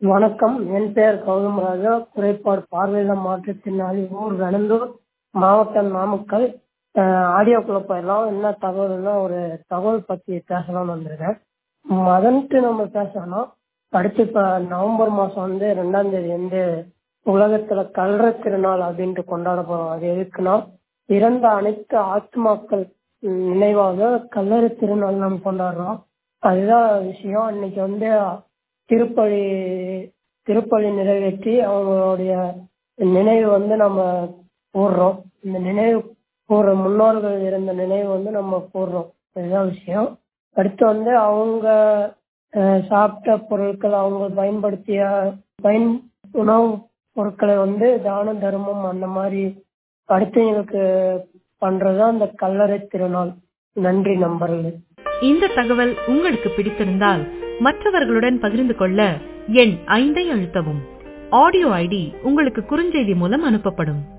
வணக்கம் என் பெயர் கௌதம் ராஜா குறைபாடு பார்வையில மாற்றுத்திறனாளி ஊர் வெனந்தூர் மாவட்டம் நாமக்கல் ஆடியோக்குள்ள போயிடலாம் என்ன தகவல்னா ஒரு தகவல் பற்றி பேசலாம்னு வந்திருக்கேன் மதன்ட்டு நம்ம பேசணும் அடுத்து இப்போ நவம்பர் மாதம் வந்து ரெண்டாம் தேதி வந்து உலகத்தில் கல்ற திருநாள் அப்படின்ட்டு கொண்டாட போகிறோம் அது எதுக்குன்னா இறந்த அனைத்து ஆத்மாக்கள் நினைவாக கல்லறை திருநாள் நம்ம கொண்டாடுறோம் அதுதான் விஷயம் அன்னைக்கு வந்து திருப்பலி திருப்பலி நிறைவேற்றி அவங்களுடைய நினைவு வந்து நம்ம கூறுறோம் இந்த நினைவு கூற முன்னோர்கள் இருந்த நினைவு வந்து நம்ம கூறுறோம் இதுதான் விஷயம் அடுத்து வந்து அவங்க சாப்பிட்ட பொருட்கள் அவங்க பயன்படுத்திய பயன் உணவு பொருட்களை வந்து தான தர்மம் அந்த மாதிரி அடுத்தவங்களுக்கு பண்றதுதான் இந்த கல்லறை திருநாள் நன்றி நண்பர்களே இந்த தகவல் உங்களுக்கு பிடித்திருந்தால் மற்றவர்களுடன் பகிர்ந்து கொள்ள எண் ஐந்தை அழுத்தவும் ஆடியோ ஐடி உங்களுக்கு குறுஞ்செய்தி மூலம் அனுப்பப்படும்